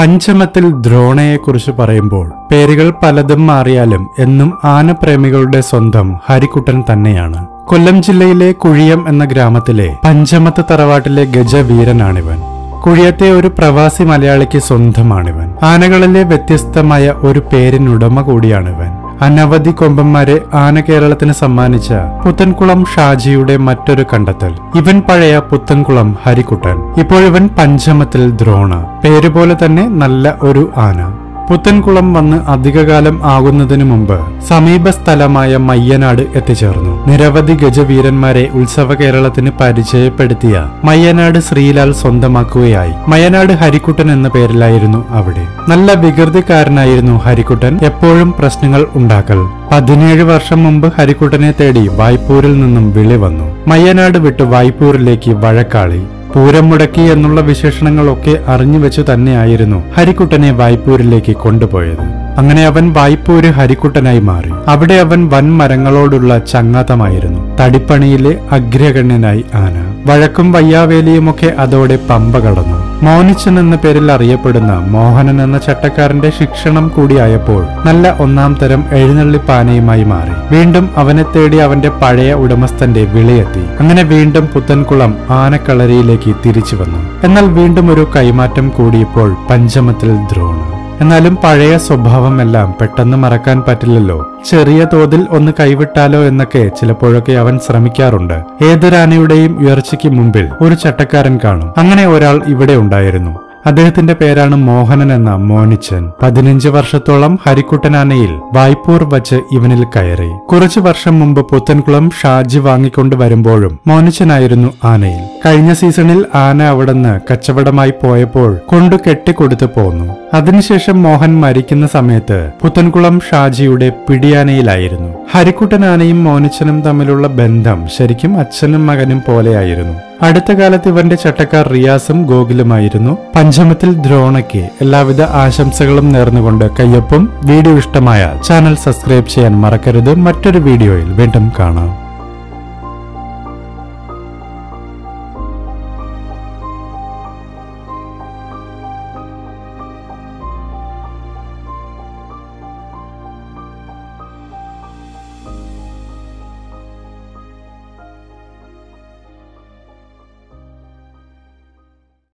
പഞ്ചമത്തിൽ ദ്രോണയെക്കുറിച്ച് പറയുമ്പോൾ പേരുകൾ പലതും മാറിയാലും എന്നും ആനപ്രേമികളുടെ സ്വന്തം ഹരിക്കുട്ടൻ തന്നെയാണ് കൊല്ലം ജില്ലയിലെ കുഴിയം എന്ന ഗ്രാമത്തിലെ പഞ്ചമത്ത് തറവാട്ടിലെ ഗജവീരനാണിവൻ കുഴിയത്തെ ഒരു പ്രവാസി മലയാളിക്ക് സ്വന്തമാണിവൻ ആനകളിലെ വ്യത്യസ്തമായ ഒരു പേരിനുടമ കൂടിയാണിവൻ അനവധി കൊമ്പന്മാരെ ആന കേരളത്തിന് സമ്മാനിച്ച പുത്തൻകുളം ഷാജിയുടെ മറ്റൊരു കണ്ടെത്തൽ ഇവൻ പഴയ പുത്തൻകുളം ഹരിക്കുട്ടൻ ഇപ്പോഴിവൻ പഞ്ചമത്തിൽ ദ്രോണ പേരുപോലെ തന്നെ നല്ല ഒരു ആന പുത്തൻകുളം വന്ന് അധികകാലം ആകുന്നതിനു മുമ്പ് സമീപ സ്ഥലമായ മയ്യനാട് എത്തിച്ചേർന്നു നിരവധി ഗജവീരന്മാരെ ഉത്സവ കേരളത്തിന് പരിചയപ്പെടുത്തിയ മയ്യനാട് ശ്രീലാൽ സ്വന്തമാക്കുകയായി മയ്യനാട് ഹരിക്കുട്ടൻ എന്ന പേരിലായിരുന്നു അവിടെ നല്ല വികൃതിക്കാരനായിരുന്നു ഹരിക്കുട്ടൻ എപ്പോഴും പ്രശ്നങ്ങൾ ഉണ്ടാക്കൽ പതിനേഴ് വർഷം മുമ്പ് ഹരിക്കുട്ടനെ തേടി വായ്പൂരിൽ നിന്നും വിളി വന്നു മയ്യനാട് വിട്ട് വായ്പൂരിലേക്ക് വഴക്കാളി പൂരം മുടക്കി എന്നുള്ള വിശേഷണങ്ങളൊക്കെ അറിഞ്ഞു വെച്ചു തന്നെയായിരുന്നു ഹരിക്കുട്ടനെ വായ്പൂരിലേക്ക് കൊണ്ടുപോയത് അങ്ങനെ അവൻ വായ്പൂര് ഹരിക്കുട്ടനായി മാറി അവിടെ അവൻ വൻമരങ്ങളോടുള്ള ചങ്ങാത്തമായിരുന്നു തടിപ്പണിയിലെ അഗ്രഗണ്യനായി ആന വഴക്കും വയ്യാവേലിയുമൊക്കെ അതോടെ പമ്പ കടന്നു മോനിച്ചൻ എന്ന പേരിൽ അറിയപ്പെടുന്ന മോഹനൻ എന്ന ചട്ടക്കാരന്റെ ശിക്ഷണം കൂടിയായപ്പോൾ നല്ല ഒന്നാം തരം എഴുന്നള്ളിപ്പാനയുമായി മാറി വീണ്ടും അവനെ തേടി അവന്റെ പഴയ ഉടമസ്ഥന്റെ വിളിയെത്തി അങ്ങനെ വീണ്ടും പുത്തൻകുളം ആനക്കളരിയിലേക്ക് തിരിച്ചു വന്നു എന്നാൽ വീണ്ടും ഒരു കൈമാറ്റം കൂടിയപ്പോൾ പഞ്ചമത്തിൽ ദ്രോണ എന്നാലും പഴയ സ്വഭാവമെല്ലാം പെട്ടെന്ന് മറക്കാൻ പറ്റില്ലല്ലോ ചെറിയ തോതിൽ ഒന്ന് കൈവിട്ടാലോ എന്നൊക്കെ ചിലപ്പോഴൊക്കെ അവൻ ശ്രമിക്കാറുണ്ട് ഏതൊരാനയുടെയും ഉയർച്ചയ്ക്ക് മുമ്പിൽ ഒരു ചട്ടക്കാരൻ കാണും അങ്ങനെ ഒരാൾ ഇവിടെ ഉണ്ടായിരുന്നു അദ്ദേഹത്തിന്റെ പേരാണ് മോഹനൻ എന്ന മോനിച്ചൻ പതിനഞ്ച് വർഷത്തോളം ഹരിക്കുട്ടനാനയിൽ വായ്പൂർ വച്ച് ഇവനിൽ കയറി കുറച്ചു വർഷം മുമ്പ് പുത്തൻകുളം ഷാജി വാങ്ങിക്കൊണ്ട് വരുമ്പോഴും മോനിച്ചനായിരുന്നു ആനയിൽ കഴിഞ്ഞ സീസണിൽ ആന അവിടുന്ന് കച്ചവടമായി പോയപ്പോൾ കൊണ്ടു കെട്ടിക്കൊടുത്തു പോന്നു അതിനുശേഷം മോഹൻ മരിക്കുന്ന സമയത്ത് പുത്തൻകുളം ഷാജിയുടെ പിടിയാനയിലായിരുന്നു ഹരിക്കുട്ടൻ ആനയും മോനിച്ചനും തമ്മിലുള്ള ബന്ധം ശരിക്കും അച്ഛനും മകനും പോലെയായിരുന്നു അടുത്ത കാലത്ത് ഇവന്റെ ചട്ടക്കാർ റിയാസും ഗോകുലുമായിരുന്നു പഞ്ചമത്തിൽ ദ്രോണയ്ക്ക് എല്ലാവിധ ആശംസകളും നേർന്നുകൊണ്ട് കയ്യൊപ്പം വീഡിയോ ഇഷ്ടമായ ചാനൽ സബ്സ്ക്രൈബ് ചെയ്യാൻ മറക്കരുത് മറ്റൊരു വീഡിയോയിൽ വീണ്ടും കാണാം